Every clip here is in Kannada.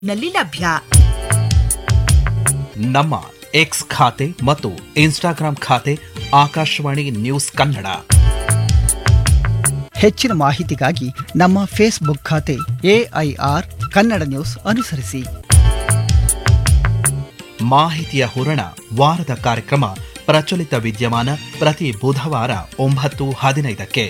ನಲ್ಲಿ ಲಭ್ಯ ನಮ್ಮ ಎಕ್ಸ್ ಖಾತೆ ಮತ್ತು ಇನ್ಸ್ಟಾಗ್ರಾಂ ಖಾತೆ ಆಕಾಶವಾಣಿ ನ್ಯೂಸ್ ಕನ್ನಡ ಹೆಚ್ಚಿನ ಮಾಹಿತಿಗಾಗಿ ನಮ್ಮ ಫೇಸ್ಬುಕ್ ಖಾತೆ ಎಐಆರ್ ಕನ್ನಡ ನ್ಯೂಸ್ ಅನುಸರಿಸಿ ಮಾಹಿತಿಯ ಹೂರಣ ವಾರದ ಕಾರ್ಯಕ್ರಮ ಪ್ರಚಲಿತ ವಿದ್ಯಮಾನ ಪ್ರತಿ ಬುಧವಾರ ಒಂಬತ್ತು ಹದಿನೈದಕ್ಕೆ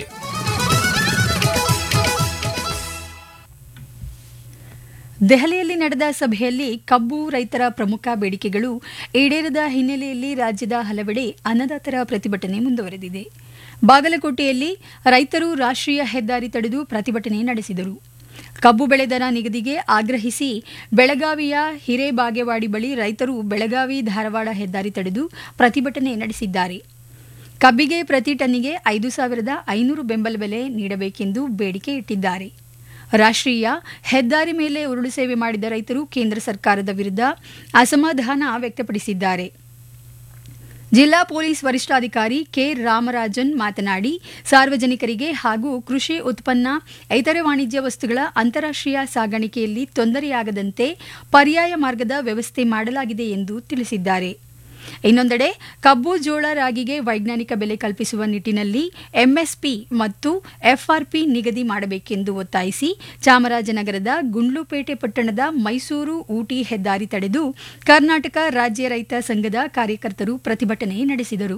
ದೆಹಲಿಯಲ್ಲಿ ನಡೆದ ಸಭೆಯಲ್ಲಿ ಕಬ್ಬು ರೈತರ ಪ್ರಮುಖ ಬೇಡಿಕೆಗಳು ಈಡೇರದ ಹಿನ್ನೆಲೆಯಲ್ಲಿ ರಾಜ್ಯದ ಹಲವೆಡೆ ಅನ್ನದಾತರ ಪ್ರತಿಭಟನೆ ಮುಂದುವರೆದಿದೆ ಬಾಗಲಕೋಟೆಯಲ್ಲಿ ರೈತರು ರಾಷ್ಟ್ರೀಯ ಹೆದ್ದಾರಿ ತಡೆದು ಪ್ರತಿಭಟನೆ ನಡೆಸಿದರು ಕಬ್ಬು ಬೆಳೆ ದರ ನಿಗದಿಗೆ ಆಗ್ರಹಿಸಿ ಬೆಳಗಾವಿಯ ಹಿರೇಬಾಗೇವಾಡಿ ಬಳಿ ರೈತರು ಬೆಳಗಾವಿ ಧಾರವಾಡ ಹೆದ್ದಾರಿ ತಡೆದು ಪ್ರತಿಭಟನೆ ನಡೆಸಿದ್ದಾರೆ ಕಬ್ಬಿಗೆ ಪ್ರತಿ ಟನ್ನಿಗೆ ಐದು ಸಾವಿರದ ಐನೂರು ಬೆಂಬಲ ಬೆಲೆ ನೀಡಬೇಕೆಂದು ಬೇಡಿಕೆ ಇಟ್ಟಿದ್ದಾರೆ ರಾಷ್ಟ್ರೀಯ ಹೆದ್ದಾರಿ ಮೇಲೆ ಉರುಳು ಸೇವೆ ಮಾಡಿದ ರೈತರು ಕೇಂದ್ರ ಸರ್ಕಾರದ ವಿರುದ್ಧ ಅಸಮಾಧಾನ ವ್ಯಕ್ತಪಡಿಸಿದ್ದಾರೆ ಜಿಲ್ಲಾ ಪೊಲೀಸ್ ವರಿಷ್ಠಾಧಿಕಾರಿ ಕೆ ರಾಮರಾಜನ್ ಮಾತನಾಡಿ ಸಾರ್ವಜನಿಕರಿಗೆ ಹಾಗೂ ಕೃಷಿ ಉತ್ಪನ್ನ ಇತರೆ ವಾಣಿಜ್ಯ ವಸ್ತುಗಳ ಅಂತಾರಾಷ್ಟ್ರೀಯ ಸಾಗಾಣಿಕೆಯಲ್ಲಿ ತೊಂದರೆಯಾಗದಂತೆ ಪರ್ಯಾಯ ಮಾರ್ಗದ ವ್ಯವಸ್ಥೆ ಮಾಡಲಾಗಿದೆ ಎಂದು ತಿಳಿಸಿದ್ದಾರೆ ಇನ್ನೊಂದೆಡೆ ಕಬ್ಬು ಜೋಳ ರಾಗಿಗೆ ವೈಜ್ಞಾನಿಕ ಬೆಲೆ ಕಲ್ಪಿಸುವ ನಿಟ್ಟಿನಲ್ಲಿ ಎಂಎಸ್ಪಿ ಮತ್ತು ಎಫ್ಆರ್ಪಿ ನಿಗದಿ ಮಾಡಬೇಕೆಂದು ಒತ್ತಾಯಿಸಿ ಚಾಮರಾಜನಗರದ ಗುಂಡ್ಲುಪೇಟೆ ಪಟ್ಟಣದ ಮೈಸೂರು ಊಟಿ ಹೆದ್ದಾರಿ ತಡೆದು ಕರ್ನಾಟಕ ರಾಜ್ಯ ರೈತ ಸಂಘದ ಕಾರ್ಯಕರ್ತರು ಪ್ರತಿಭಟನೆ ನಡೆಸಿದರು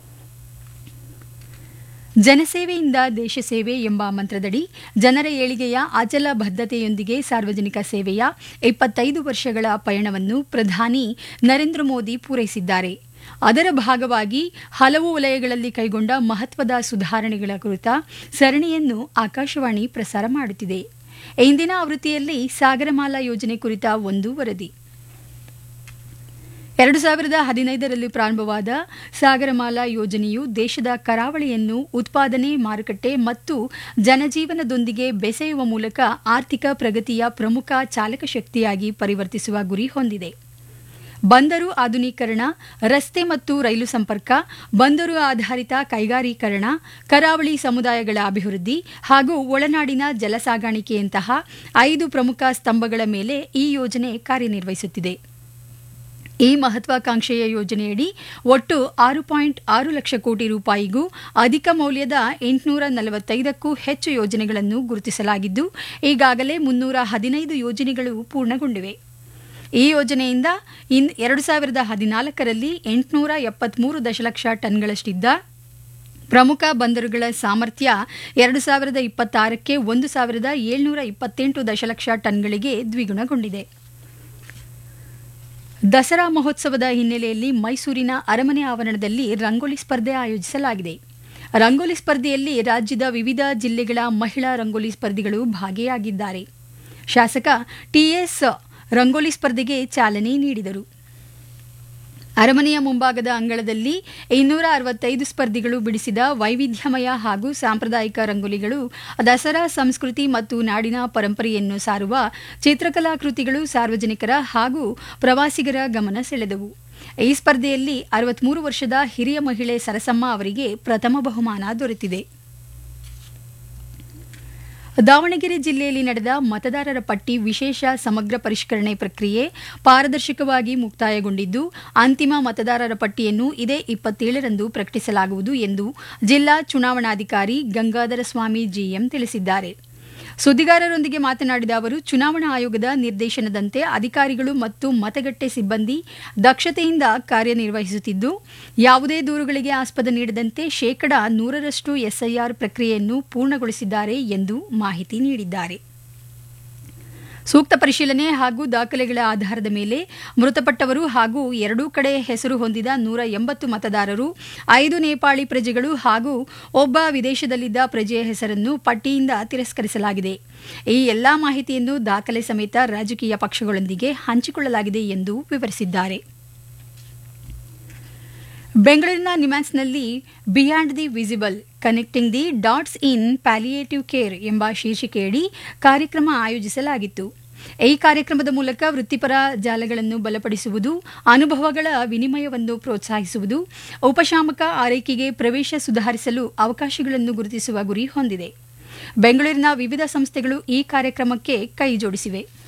ಜನಸೇವೆಯಿಂದ ದೇಶ ಸೇವೆ ಎಂಬ ಮಂತ್ರದಡಿ ಜನರ ಏಳಿಗೆಯ ಅಚಲ ಬದ್ಧತೆಯೊಂದಿಗೆ ಸಾರ್ವಜನಿಕ ಸೇವೆಯ ಇಪ್ಪತ್ತೈದು ವರ್ಷಗಳ ಪಯಣವನ್ನು ಪ್ರಧಾನಿ ನರೇಂದ್ರ ಮೋದಿ ಪೂರೈಸಿದ್ದಾರೆ ಅದರ ಭಾಗವಾಗಿ ಹಲವು ವಲಯಗಳಲ್ಲಿ ಕೈಗೊಂಡ ಮಹತ್ವದ ಸುಧಾರಣೆಗಳ ಕುರಿತ ಸರಣಿಯನ್ನು ಆಕಾಶವಾಣಿ ಪ್ರಸಾರ ಮಾಡುತ್ತಿದೆ ಇಂದಿನ ಆವೃತ್ತಿಯಲ್ಲಿ ಸಾಗರಮಾಲಾ ಯೋಜನೆ ಕುರಿತ ಒಂದು ವರದಿ ಎರಡು ಸಾವಿರದ ಹದಿನೈದರಲ್ಲಿ ಪ್ರಾರಂಭವಾದ ಸಾಗರಮಾಲಾ ಯೋಜನೆಯು ದೇಶದ ಕರಾವಳಿಯನ್ನು ಉತ್ಪಾದನೆ ಮಾರುಕಟ್ಟೆ ಮತ್ತು ಜನಜೀವನದೊಂದಿಗೆ ಬೆಸೆಯುವ ಮೂಲಕ ಆರ್ಥಿಕ ಪ್ರಗತಿಯ ಪ್ರಮುಖ ಚಾಲಕ ಶಕ್ತಿಯಾಗಿ ಪರಿವರ್ತಿಸುವ ಗುರಿ ಹೊಂದಿದೆ ಬಂದರು ಆಧುನೀಕರಣ ರಸ್ತೆ ಮತ್ತು ರೈಲು ಸಂಪರ್ಕ ಬಂದರು ಆಧಾರಿತ ಕೈಗಾರೀಕರಣ ಕರಾವಳಿ ಸಮುದಾಯಗಳ ಅಭಿವೃದ್ಧಿ ಹಾಗೂ ಒಳನಾಡಿನ ಜಲ ಸಾಗಾಣಿಕೆಯಂತಹ ಐದು ಪ್ರಮುಖ ಸ್ತಂಭಗಳ ಮೇಲೆ ಈ ಯೋಜನೆ ಕಾರ್ಯನಿರ್ವಹಿಸುತ್ತಿದೆ ಈ ಮಹತ್ವಾಕಾಂಕ್ಷೆಯ ಯೋಜನೆಯಡಿ ಒಟ್ಟು ಆರು ಪಾಯಿಂಟ್ ಆರು ಲಕ್ಷ ಕೋಟಿ ರೂಪಾಯಿಗೂ ಅಧಿಕ ಮೌಲ್ಯದ ಎಂಟುನೂರ ನಲವತ್ತೈದಕ್ಕೂ ಹೆಚ್ಚು ಯೋಜನೆಗಳನ್ನು ಗುರುತಿಸಲಾಗಿದ್ದು ಈಗಾಗಲೇ ಮುನ್ನೂರ ಹದಿನೈದು ಯೋಜನೆಗಳು ಪೂರ್ಣಗೊಂಡಿವೆ ಈ ಯೋಜನೆಯಿಂದ ಇನ್ ಎರಡು ಸಾವಿರದ ಹದಿನಾಲ್ಕರಲ್ಲಿ ಎಂಟುನೂರ ಎಪ್ಪತ್ಮೂರು ದಶಲಕ್ಷ ಟನ್ಗಳಷ್ಟಿದ್ದ ಪ್ರಮುಖ ಬಂದರುಗಳ ಸಾಮರ್ಥ್ಯ ಎರಡು ಸಾವಿರದ ಇಪ್ಪತ್ತಾರಕ್ಕೆ ಒಂದು ಸಾವಿರದ ಏಳ್ನೂರ ಇಪ್ಪತ್ತೆಂಟು ದಶಲಕ್ಷ ಟನ್ಗಳಿಗೆ ದ್ವಿಗುಣಗೊಂಡಿದೆ ದಸರಾ ಮಹೋತ್ಸವದ ಹಿನ್ನೆಲೆಯಲ್ಲಿ ಮೈಸೂರಿನ ಅರಮನೆ ಆವರಣದಲ್ಲಿ ರಂಗೋಲಿ ಸ್ಪರ್ಧೆ ಆಯೋಜಿಸಲಾಗಿದೆ ರಂಗೋಲಿ ಸ್ಪರ್ಧೆಯಲ್ಲಿ ರಾಜ್ಯದ ವಿವಿಧ ಜಿಲ್ಲೆಗಳ ಮಹಿಳಾ ರಂಗೋಲಿ ಸ್ಪರ್ಧಿಗಳು ಭಾಗಿಯಾಗಿದ್ದಾರೆ ಶಾಸಕ ಟಿಎಸ್ ರಂಗೋಲಿ ಸ್ಪರ್ಧೆಗೆ ಚಾಲನೆ ನೀಡಿದರು ಅರಮನೆಯ ಮುಂಭಾಗದ ಅಂಗಳದಲ್ಲಿ ಇನ್ನೂರ ಅರವತ್ತೈದು ಸ್ಪರ್ಧಿಗಳು ಬಿಡಿಸಿದ ವೈವಿಧ್ಯಮಯ ಹಾಗೂ ಸಾಂಪ್ರದಾಯಿಕ ರಂಗೋಲಿಗಳು ದಸರಾ ಸಂಸ್ಕೃತಿ ಮತ್ತು ನಾಡಿನ ಪರಂಪರೆಯನ್ನು ಸಾರುವ ಚಿತ್ರಕಲಾ ಕೃತಿಗಳು ಸಾರ್ವಜನಿಕರ ಹಾಗೂ ಪ್ರವಾಸಿಗರ ಗಮನ ಸೆಳೆದವು ಈ ಸ್ಪರ್ಧೆಯಲ್ಲಿ ಅರವತ್ಮೂರು ವರ್ಷದ ಹಿರಿಯ ಮಹಿಳೆ ಸರಸಮ್ಮ ಅವರಿಗೆ ಪ್ರಥಮ ಬಹುಮಾನ ದೊರೆತಿದೆ ದಾವಣಗೆರೆ ಜಿಲ್ಲೆಯಲ್ಲಿ ನಡೆದ ಮತದಾರರ ಪಟ್ಟಿ ವಿಶೇಷ ಸಮಗ್ರ ಪರಿಷ್ಕರಣೆ ಪ್ರಕ್ರಿಯೆ ಪಾರದರ್ಶಕವಾಗಿ ಮುಕ್ತಾಯಗೊಂಡಿದ್ದು ಅಂತಿಮ ಮತದಾರರ ಪಟ್ಟಿಯನ್ನು ಇದೇ ಇಪ್ಪತ್ತೇಳರಂದು ಪ್ರಕಟಿಸಲಾಗುವುದು ಎಂದು ಜಿಲ್ಲಾ ಚುನಾವಣಾಧಿಕಾರಿ ಗಂಗಾಧರ ಸ್ವಾಮಿ ಜಿಎಂ ತಿಳಿಸಿದ್ದಾರೆ ಸುದ್ದಿಗಾರರೊಂದಿಗೆ ಮಾತನಾಡಿದ ಅವರು ಚುನಾವಣಾ ಆಯೋಗದ ನಿರ್ದೇಶನದಂತೆ ಅಧಿಕಾರಿಗಳು ಮತ್ತು ಮತಗಟ್ಟೆ ಸಿಬ್ಬಂದಿ ದಕ್ಷತೆಯಿಂದ ಕಾರ್ಯನಿರ್ವಹಿಸುತ್ತಿದ್ದು ಯಾವುದೇ ದೂರುಗಳಿಗೆ ಆಸ್ಪದ ನೀಡದಂತೆ ಶೇಕಡಾ ನೂರರಷ್ಟು ಎಸ್ಐಆರ್ ಪ್ರಕ್ರಿಯೆಯನ್ನು ಪೂರ್ಣಗೊಳಿಸಿದ್ದಾರೆ ಎಂದು ಮಾಹಿತಿ ನೀಡಿದ್ದಾರೆ ಸೂಕ್ತ ಪರಿಶೀಲನೆ ಹಾಗೂ ದಾಖಲೆಗಳ ಆಧಾರದ ಮೇಲೆ ಮೃತಪಟ್ಟವರು ಹಾಗೂ ಎರಡೂ ಕಡೆ ಹೆಸರು ಹೊಂದಿದ ನೂರ ಎಂಬತ್ತು ಮತದಾರರು ಐದು ನೇಪಾಳಿ ಪ್ರಜೆಗಳು ಹಾಗೂ ಒಬ್ಬ ವಿದೇಶದಲ್ಲಿದ್ದ ಪ್ರಜೆಯ ಹೆಸರನ್ನು ಪಟ್ಟಿಯಿಂದ ತಿರಸ್ಕರಿಸಲಾಗಿದೆ ಈ ಎಲ್ಲಾ ಮಾಹಿತಿಯನ್ನು ದಾಖಲೆ ಸಮೇತ ರಾಜಕೀಯ ಪಕ್ಷಗಳೊಂದಿಗೆ ಹಂಚಿಕೊಳ್ಳಲಾಗಿದೆ ಎಂದು ವಿವರಿಸಿದ್ದಾರೆ ಬೆಂಗಳೂರಿನ ನಿಮ್ಯಾನ್ಸ್ನಲ್ಲಿ beyond the visible connecting the dots in palliative care ಎಂಬ ಶೀರ್ಷಿಕೆಯಡಿ ಕಾರ್ಯಕ್ರಮ ಆಯೋಜಿಸಲಾಗಿತ್ತು ಈ ಕಾರ್ಯಕ್ರಮದ ಮೂಲಕ ವೃತ್ತಿಪರ ಜಾಲಗಳನ್ನು ಬಲಪಡಿಸುವುದು ಅನುಭವಗಳ ವಿನಿಮಯವನ್ನು ಪ್ರೋತ್ಸಾಹಿಸುವುದು ಉಪಶಾಮಕ ಆರೈಕೆಗೆ ಪ್ರವೇಶ ಸುಧಾರಿಸಲು ಅವಕಾಶಗಳನ್ನು ಗುರುತಿಸುವ ಗುರಿ ಹೊಂದಿದೆ ಬೆಂಗಳೂರಿನ ವಿವಿಧ ಸಂಸ್ಥೆಗಳು ಈ ಕಾರ್ಯಕ್ರಮಕ್ಕೆ ಕೈ ಜೋಡಿಸಿವೆ